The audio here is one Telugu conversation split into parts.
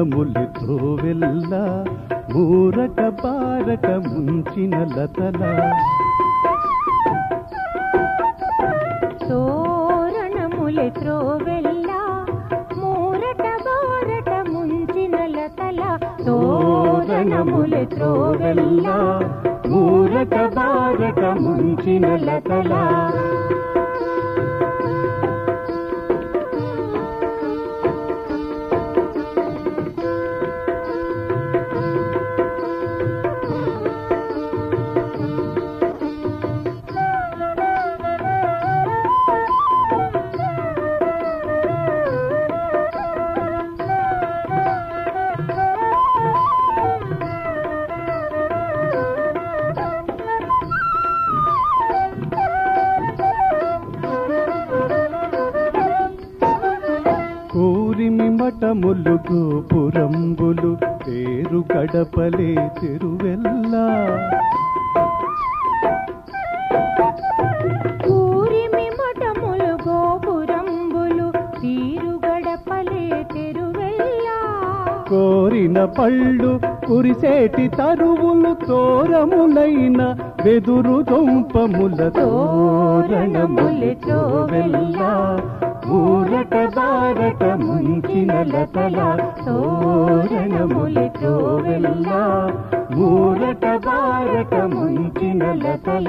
తోరణములు త్రోవెల్ల మూరట బారట ముంచిన లతల తోరణములె త్రోవెల్ల మూరట బారట ముంచిన లతల తోరణములు త్రోవెల్ల మూరట బారట ముంచిన లతల కూరిమి మఠములు గోపురంబులు పేరు గడపలే తిరువెల్లా కూరిమి మఠములు గోపురంబులు తీరు గడపలే తెరువెల్లా కోరిన పళ్ళు కురిసేటి తరువులు తోరములైన వెదురు దొంపముల తోరణములు తోవెల్లా ఊరట బారట ముంచిన లతల తోరణములు తోవెల్లా ఊరట బారట ముంచిన లతల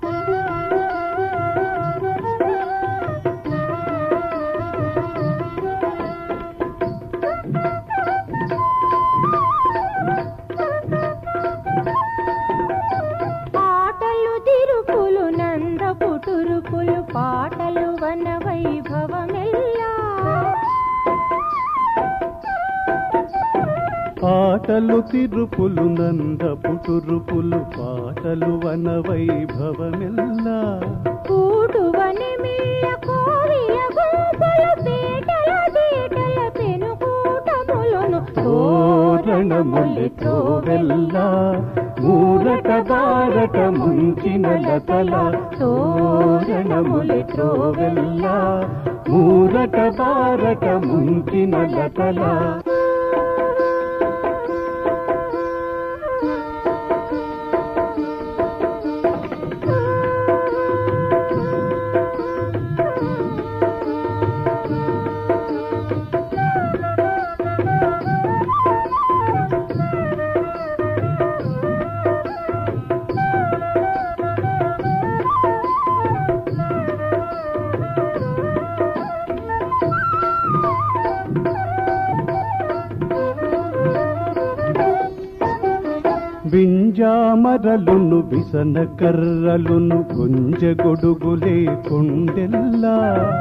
పాటలు తిరుపులు నందపు టురుపులు పాటలు వన వైభవమెల్లా పాటలు తిరుపులు నందపు టురుపులు పాటలు వన వైభవమెల్లా కూడువని మిల్ల కోరియ గుంపులు పీటల దీటల పెనుకూటములను తోరణములు తోవెల్లా ఊరట బారట ముంచిన లతల తోరణములు త్రోవెల్లా ఊరట బారట ముంచిన లతల వింజామరలును విసన కర్రలును గుంజ గొడుగులే కొండెల్లా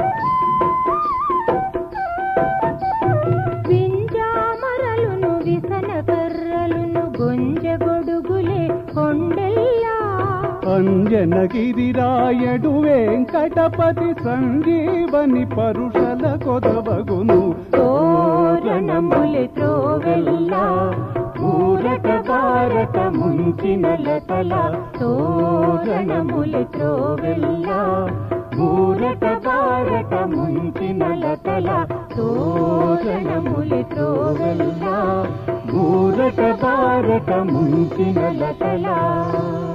వింజామరలును విసన కర్రలును గొంజ గొడుగులే కొండెల్లా అంజనగిరిరాయడు వెంకటపతి సంజీవని పరుషల కొదవగును తోరణములు త్రోవెల్లా ఊరట భారత ముంచిన లతల తోరణములు త్రోవెల్లా ఊరట భారత ముంచిన లతల తోరణములు త్రోవెల్లా ఊరట భారత ముంచిన లతల